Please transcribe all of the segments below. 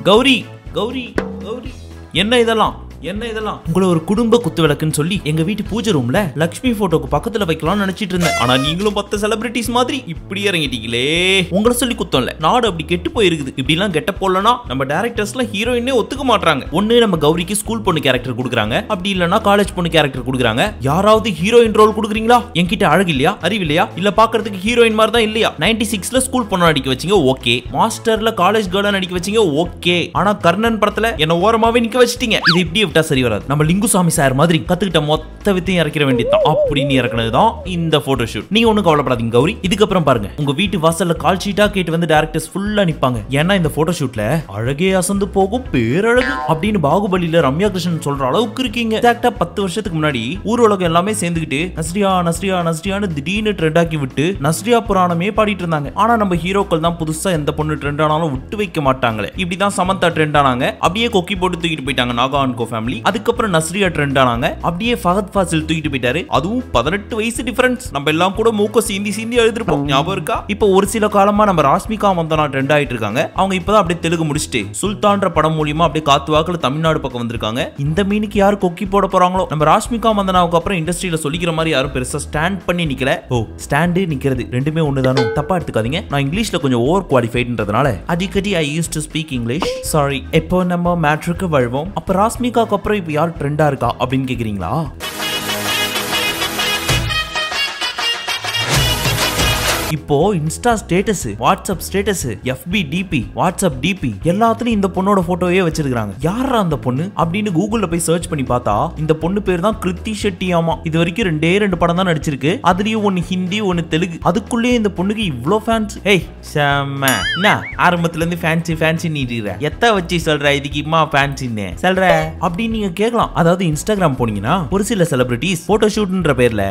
கௌரி கௌரி கௌரி என்ன இதெல்லாம் என்ன இதெல்லாம் உங்களை ஒரு குடும்ப குத்து விளக்குன்னு சொல்லி எங்க வீட்டு பூஜை ரூம்ல லக்ஷ்மி போட்டோக்கு பக்கத்துல வைக்கலாம்னு நினைச்சிட்டு இருந்தேன் ஆனா நீங்களும் பத்து செலிபிரிட்டிஸ் மாதிரி இப்படி இறங்கிட்டீங்களே உங்களை சொல்லி குத்தம் இல்ல நாடு அப்படி கெட்டு போயிருக்குது இப்படி எல்லாம் கெட்ட போடலனா நம்ம டேரக்டர்ஸ்லாம் ஹீரோயினே ஒத்துக்க மாட்டாங்க ஒண்ணு நம்ம கௌரிக்கு ஸ்கூல் பொண்ணு கேரக்டர் கொடுக்குறாங்க அப்படி இல்லனா காலேஜ் பொண்ணு கேரக்டர் கொடுக்குறாங்க யாராவது ஹீரோயின் ரோல் கொடுக்குறீங்களா என்கிட்ட அழகு இல்லையா அறிவு இல்லையா இல்ல பாக்குறதுக்கு ஹீரோயின் மாதிரி தான் இல்லையா நைன்டி சிக்ஸ்ல ஸ்கூல் பொண்ணு நடிக்க வச்சீங்க ஓகே மாஸ்டர்ல காலேஜ் கேர்ளா நடிக்க வச்சீங்க ஓகே ஆனா கர்ணன் படத்துல என்ன ஓரமாவே நிக்க வச்சிட்டீங்க இது இப்படி விட்டா சரி வராது நம்ம லிங்குசாமி சார் மாதிரி கத்துக்கிட்ட மொத்த வித்தையும் இறக்கிற வேண்டியதுதான் அப்படின்னு இறக்குனது தான் இந்த போட்டோ ஷூட் நீங்க ஒண்ணும் கவலைப்படாதீங்க கௌரி இதுக்கப்புறம் பாருங்க உங்க வீட்டு வாசல்ல கால் ஷீட்டா கேட்டு வந்து டேரக்டர்ஸ் ஃபுல்லா நிப்பாங்க ஏன்னா இந்த போட்டோ ஷூட்ல அழகே அசந்து போகும் பேரழகு அப்படின்னு பாகுபலியில ரம்யா கிருஷ்ணன் சொல்ற அளவுக்கு இருக்கீங்க எக்ஸாக்டா பத்து வருஷத்துக்கு முன்னாடி ஊர் உலகம் எல்லாமே சேர்ந்துக்கிட்டு நஸ்ரியா நஸ்ரியா நஸ்ரியான்னு திடீர்னு ட்ரெண்ட் ஆக்கி விட்டு நஸ்ரியா புராணமே பாடிட்டு இருந்தாங்க ஆனா நம்ம ஹீரோக்கள் தான் புதுசா எந்த பொண்ணு ட்ரெண்ட் ஆனாலும் விட்டு வைக்க மாட்டாங்களே இப்படிதான் சமந்தா ட்ரெண்ட் ஆனாங்க அப்படியே கொக்கி போட்டு தூக்கிட்டு போயிட்டாங்க நாகா அண்ட் கோ ஃபேமிலி அதுக்கப்புறம் நஸ்ரியா ட்ரெண்ட் ஆனாங்க அப்படியே ஃபஹத் ஃபாசில் தூக்கிட்டு போயிட்டாரு அதுவும் பதினெட்டு வயசு டிஃபரன்ஸ் நம்ம எல்லாம் கூட மூக்க சீந்தி சீந்தி எழுதிருப்போம் ஞாபகம் இருக்கா இப்போ ஒரு சில காலமா நம்ம ராஷ்மிகா மந்தனா ட்ரெண்ட் ஆயிட்டு இருக்காங்க அவங்க இப்பதான் அப்படியே தெலுங்கு முடிச்சுட்டு சுல்தான்ற படம் மூலியமா அப்படியே காத்து வாக்குல தமிழ்நாடு பக்கம் வந்திருக்காங்க இந்த மீனுக்கு யாரு கொக்கி போட போறாங்களோ நம்ம ராஷ்மிகா மந்தனாவுக்கு அப்புறம் இண்டஸ்ட்ரியில சொல்லிக்கிற மாதிரி யாரும் பெருசா ஸ்டாண்ட் பண்ணி நிக்கல ஓ ஸ்டாண்டு நிக்கிறது ரெண்டுமே ஒண்ணுதானோ தப்பா எடுத்துக்காதீங்க நான் இங்கிலீஷ்ல கொஞ்சம் ஓவர் குவாலிஃபைட்ன்றதுனால அடிக்கடி I use to speak English sorry இப்போ நம்ம மேட்ருக்கு வழுவோம் அப்ப ராஷ்மிகாக்கு அப்புறம் இப்போ யார் ட்ரெண்டா இருக்கா அப்படின்னு கேக்குறீங்களா இப்போ insta status WhatsApp status FB DP WhatsApp DP எல்லாத்துலயும் இந்த பொண்ணோட போட்டோவே வச்சிருக்காங்க யாரா அந்த பொண்ணு அப்படின்னு கூகுள்ல போய் சர்ச் பண்ணி பார்த்தா இந்த பொண்ணு பேர் தான் கிருத்தி ஷெட்டி ஆமா இது வரைக்கும் ரெண்டே ரெண்டு படம் தான் நடிச்சிருக்கு அதுலயும் ஒன்னு ஹிந்தி ஒன்னு தெலுங்கு அதுக்குள்ளேயே இந்த பொண்ணுக்கு இவ்ளோ ஃபேன்ஸ் ஏய் செம்ம என்ன ஆரம்பத்துல இருந்து ஃபேன்சி ஃபேன்சி நீட்டுற எத்த வச்சு சொல்ற இதுக்கு இம்மா ஃபேன்சின்னு சொல்ற அப்படின்னு நீங்க கேட்கலாம் அதாவது இன்ஸ்டாகிராம் போனீங்கன்னா ஒரு சில செலிபிரிட்டிஸ் போட்டோ ஷூட்ன்ற பேர்ல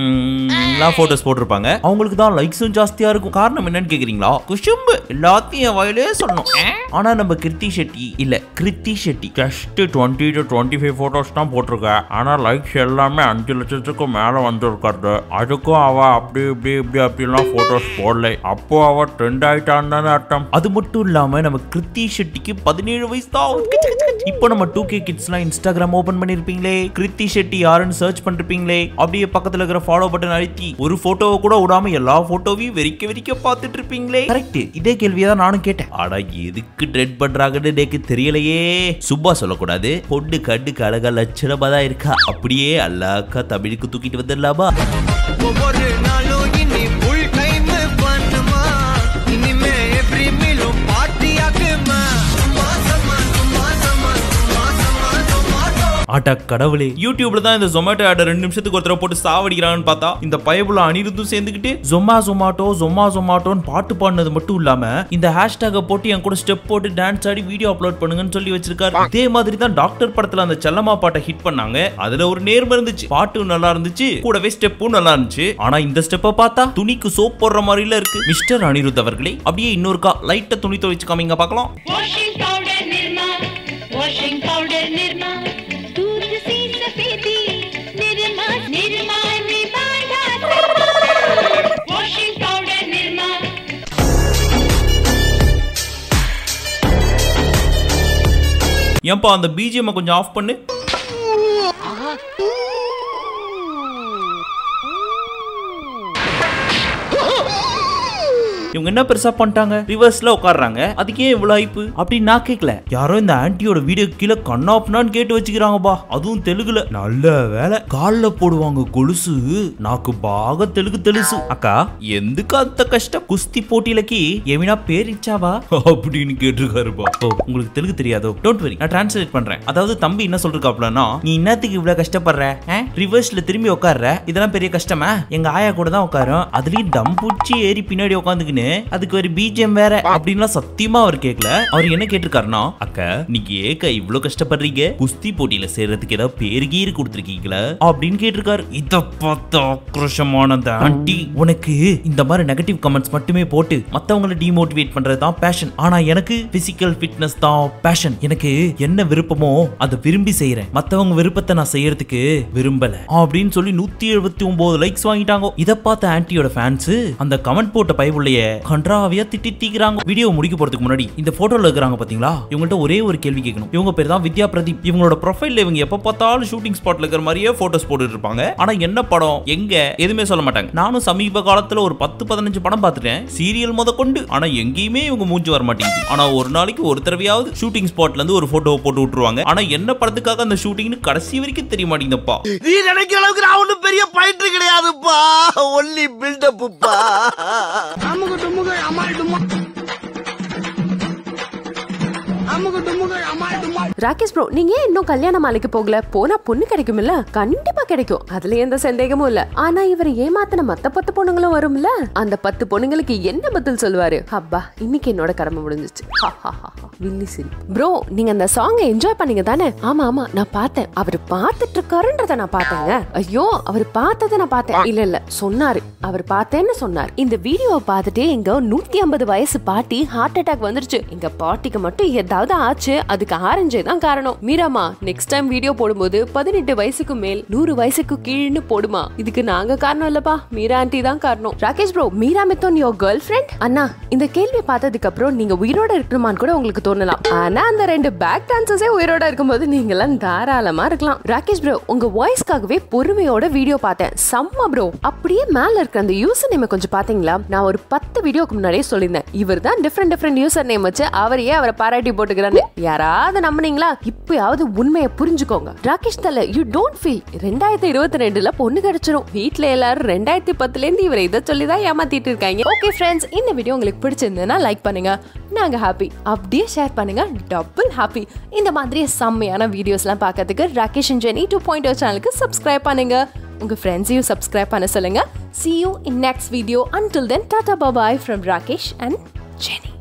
போட்டோஸ் போட்டிருப்பாங்க அவங்களுக்கு தான் லைக்ஸும் ஜாஸ்தியா இருக்கும் காரணம் என்னன்னு கேக்குறீங்களா குஷும்பு எல்லாத்தையும் என் வாயிலே சொல்லணும் ஆனா நம்ம கிருத்தி ஷெட்டி இல்ல Krithi Shetty just twenty two twenty five photos தான் போட்டிருக்கேன் ஆனால் லைக்ஸ் எல்லாமே அஞ்சு லட்சத்துக்கு மேலே வந்திருக்கிறது அதுக்கும் அவ அப்படி இப்படி இப்படி அப்படிலாம் ஃபோட்டோஸ் போடல அப்போ அவ ட்ரெண்ட் ஆயிட்டான்னு தானே அர்த்தம் அது மட்டும் இல்லாம நம்ம கிருத்தி ஷெட்டிக்கு பதினேழு வயசு தான் ஆகுது. கிச்சு, கிச்சு, கிச்சு. இப்போ நம்ம டூ கே கிட்ஸ்லாம் இன்ஸ்டாகிராம் ஓபன் பண்ணிருப்பீங்களே கிருத்தி ஷெட்டி யாருன்னு சர்ச் பண்ணிருப்பீங்களே அப்படியே பக்கத்துல இருக்கிற ஃபாலோ பட்டன் அழுத்தி ஒரு போட்டோவை கூட விடாம எல்லா போட்டோவையும் வெறிக்க வெறிக்க பார்த்துட்டு இருப்பீங்களே கரெக்ட் இதே கேள்வியை தான் நானும் கேட்டேன் ஆனா எதுக்கு ட்ரெட் பண்றாங்கன்னு எனக்கு தெரியலையே சும்மா சொல்லக்கூடாது பொண்ணு கண்ணுக்கு அழகா லட்சணமா தான் இருக்கா அப்படியே அல்லாக்கா தமிழுக்கு தூக்கிட்டு வந்துடலாமா ஒவ்வொரு நாளும் இனி ஃபுல் டைம் பண்ணுமா இனிமே எவ்ரி மீலும் பார்ட்டியாக்குமா சும்மா சம்மா சும்மா சம்மா சும்மா சம்மா சும்மா ஆட்டா கடவுளே யூடியூப்ல தான் இந்த ஜொமேட்டோ ஆட ரெண்டு நிமிஷத்துக்கு ஒருத்தர போட்டு சாவடிக்கிறான்னு பார்த்தா இந்த பயபுல அனிருத்தும் சேர்ந்துக்கிட்டு ஜொமா ஜொமாட்டோ ஜொமா ஜொமாட்டோன்னு பாட்டு பாடினது மட்டும் இல்லாம இந்த ஹேஷ்டேக போட்டு என் கூட ஸ்டெப் போட்டு டான்ஸ் ஆடி வீடியோ அப்லோட் பண்ணுங்கன்னு சொல்லி வச்சிருக்காரு இதே மாதிரி தான் டாக்டர் படத்துல அந்த செல்லம்மா பாட்டை ஹிட் பண்ணாங்க அதுல ஒரு நேர்மை இருந்துச்சு பாட்டும் நல்லா இருந்துச்சு கூடவே ஸ்டெப்பும் நல்லா இருந்துச்சு ஆனா இந்த ஸ்டெப்பை பார்த்தா துணிக்கு சோப் போடுற மாதிரில இருக்கு மிஸ்டர் அனிருத் அவர்களே அப்படியே இன்னொருக்கா லைட்டா துணி துவைச்சு காமிங்க பார்க்கலாம் washing powder Nirma washing powder Nirma दूध सी सफेदी निरमा निरमा निरमा वॉशिंग पाउडर निरमा ஏன்பா அந்த பிஜிஎம் கொஞ்சம் ஆஃப் பண்ணு இவங்க என்ன பெருசா பண்ணிட்டாங்க ரிவர்ஸ்ல உட்கார்றாங்க அதுக்கே இவ்வளவு ஐப்பு அப்படின்னு நான் கேட்கல யாரோ இந்த ஆன்ட்டியோட வீடியோ கீழே கண்ணாப்னான்னு கேட்டு வச்சுக்கிறாங்கப்பா அதுவும் தெலுங்குல நல்ல வேலை கால்ல போடுவாங்க கொலுசு நாக்கு பாக தெலுங்கு தெலுசு அக்கா எந்துக்கு அந்த கஷ்டம் குஸ்தி போட்டியிலக்கு எமினா பேர் இச்சாவா அப்படின்னு கேட்டிருக்காருப்பா ஓ உங்களுக்கு தெலுங்கு தெரியாதோ டோன்ட் வரி நான் டிரான்ஸ்லேட் பண்றேன் அதாவது தம்பி என்ன சொல்றாப்லன்னா நீ என்னத்துக்கு இவ்வளவு கஷ்டப்படுற ரிவர்ஸ்ல திரும்பி உட்கார்ற இதெல்லாம் பெரிய கஷ்டமா எங்க ஆயா கூட தான் உட்காரும் அதுலயும் டம் பூச்சி ஏறி பின்னாடி உட்காந்துக்கின்னு அதுக்கு ஒரு பிஜிஎம் வேற அப்படின்லாம் சத்தியமா அவர் கேட்கல அவர் என்ன கேட்டிருக்காருன்னா அக்கா நீங்க ஏக்கா இவ்ளோ கஷ்டப்படுறீங்க குஸ்தி போட்டியில சேர்றதுக்கு ஏதாவது பேரு கீரு கொடுத்துருக்கீங்களா அப்படின்னு கேட்டிருக்காரு இத பார்த்த ஆக்ரோஷமானது ஆண்டி உனக்கு இந்த மாதிரி நெகட்டிவ் கமெண்ட்ஸ் மட்டுமே போட்டு மத்தவங்களை டிமோட்டிவேட் பண்றது தான் பேஷன் ஆனா எனக்கு பிசிக்கல் ஃபிட்னஸ் தான் பேஷன் எனக்கு என்ன விருப்பமோ அதை விரும்பி செய்யறேன் மத்தவங்க விருப்பத்தை நான் செய்யறதுக்கு விரும்பல அப்படின்னு சொல்லி நூத்தி எழுபத்தி ஒன்பது லைக்ஸ் வாங்கிட்டாங்க இத பார்த்த ஆன்ட்டியோட ஃபேன்ஸ் அந்த கமெண்ட் போட்ட பயவுள்ளைய கன்றாவியா திட்டி தீக்கிறாங்க வீடியோ முடிக்க போறதுக்கு முன்னாடி இந்த போட்டோல இருக்கிறாங்க பாத்தீங்களா இவங்கள்ட்ட ஒரே ஒரு கேள்வி கேட்கணும் இவங்க பேர் தான் வித்யா பிரதீப் இவங்களோட ப்ரொஃபைல்ல இவங்க எப்ப பார்த்தாலும் ஷூட்டிங் ஸ்பாட்ல இருக்கிற மாதிரியே போட்டோஸ் போட்டுட்டு இருப்பாங்க ஆனா என்ன படம் எங்க எதுவுமே சொல்ல மாட்டாங்க நானும் சமீப காலத்துல ஒரு பத்து பதினஞ்சு படம் பார்த்துட்டேன் சீரியல் முத கொண்டு ஆனா எங்கேயுமே இவங்க மூஞ்சி வர மாட்டேங்குது ஆனா ஒரு நாளைக்கு ஒரு தடவையாவது ஷூட்டிங் ஸ்பாட்ல இருந்து ஒரு போட்டோ போட்டு விட்டுருவாங்க ஆனா என்ன படத்துக்காக அந்த ஷூட்டிங்னு கடைசி வரைக்கும் தெரிய மாட்டேங்குதுப்பா நீ நினைக்கிற அளவுக்கு நான் ஒண்ணும் பெரிய பயிற்று கிடையாதுப்பா ஒன்லி பில்டப்புப்பா ராகேஷ் ப்ரோ நீங்க ஏன் இன்னும் கல்யாண மாலைக்கு போகல போனா பொண்ணு கிடைக்கும்ல கண்டிப்பா கிடைக்கும் அதுல எந்த சந்தேகமும் இல்ல ஆனா இவர் ஏமாத்தின மத்த பத்து பொண்ணுங்களும் வரும்ல அந்த பத்து பொண்ணுங்களுக்கு என்ன பதில் சொல்லுவாரு அப்பா இன்னைக்கு என்னோட கடமை முடிஞ்சிச்சு ஹா, ஹா, ஹா, ஹா. வில்லி சிரி ப்ரோ நீங்க அந்த சாங்கை என்ஜாய் பண்ணீங்க தானே ஆமா ஆமா நான் பார்த்தேன் அவர் பார்த்துட்டு இருக்காருன்றத நான் பார்த்தேங்க ஐயோ அவர் பார்த்ததை நான் பார்த்தேன் இல்ல இல்ல சொன்னாரு அவர் பார்த்தேன்னு சொன்னார் இந்த வீடியோவை பார்த்துட்டு எங்க நூத்தி ஐம்பது வயசு பாட்டி ஹார்ட் அட்டாக் வந்துருச்சு எங்க பாட்டிக்கு மட்டும் ஏதாவது ஆச்சு அதுக்கு ஆரஞ்சே தான் காரணம் மீராமா நெக்ஸ்ட் டைம் வீடியோ போடும்போது பதினெட்டு வயசுக்கு மேல் நூறு வயசுக்கு கீழ்னு போடுமா இதுக்கு நாங்க காரணம் இல்லப்பா மீரா ஆண்டி தான் காரணம் Rakesh bro Meera Mithun your girlfriend அண்ணா இந்த கேள்வியை பார்த்ததுக்கு அப்புறம் நீங்க உயிரோட இருக்கணுமான்னு கூட உங்களுக்கு தோணலாம் ஆனா அந்த ரெண்டு பேக் டான்சர்ஸே உயிரோட இருக்கும்போது நீங்க எல்லாம் தாராளமா இருக்கலாம் ராகேஷ் ப்ரோ உங்க வாய்ஸ்க்காகவே பொறுமையோட வீடியோ பார்த்தேன் செம்ம ப்ரோ அப்படியே மேல இருக்க அந்த யூசர் நேம் கொஞ்சம் பாத்தீங்களா நான் ஒரு பத்து வீடியோக்கு முன்னாடியே சொல்லியிருந்தேன் இவர் தான் டிஃப்ரெண்ட் டிஃப்ரெண்ட் யூசர் நேம் வச்சு அவரையே அவரை பாராட்டி போட்டுக்கிறாரு யாராவது நம்புனீங்களா இப்பயாவது உண்மையை புரிஞ்சுக்கோங்க ராகேஷ் தல யூ டோன்ட் ஃபீல் ரெண்டாயிரத்தி இருபத்தி ரெண்டுல பொண்ணு கிடைச்சிரும் வீட்ல எல்லாரும் ரெண்டாயிரத்தி பத்துல இருந்து இவரை இதை சொல்லி தான் ஏமாத்திட்டு இருக்காங்க ஓகே ஃப்ரெண்ட்ஸ் இந்த வீடியோ உங்களுக்கு பிடிச்சிருந்ததுன்னா லைக் பண்ணுங்க நாங்க ஹாப்பி அப்படியே ஷேர் பண்ணுங்க டபுள் ஹாப்பி இந்த மாதிரி செம்மையான வீடியோஸ்லாம் பார்க்கறதுக்கு Rakesh and Jeni two point சேனலுக்கு சப்ஸ்கிரைப் பண்ணுங்க உங்க ஃப்ரெண்ட்ஸையும் சப்ஸ்கிரைப் பண்ண சொல்லுங்க see you in next video until then tata bye bye from rakesh and jenny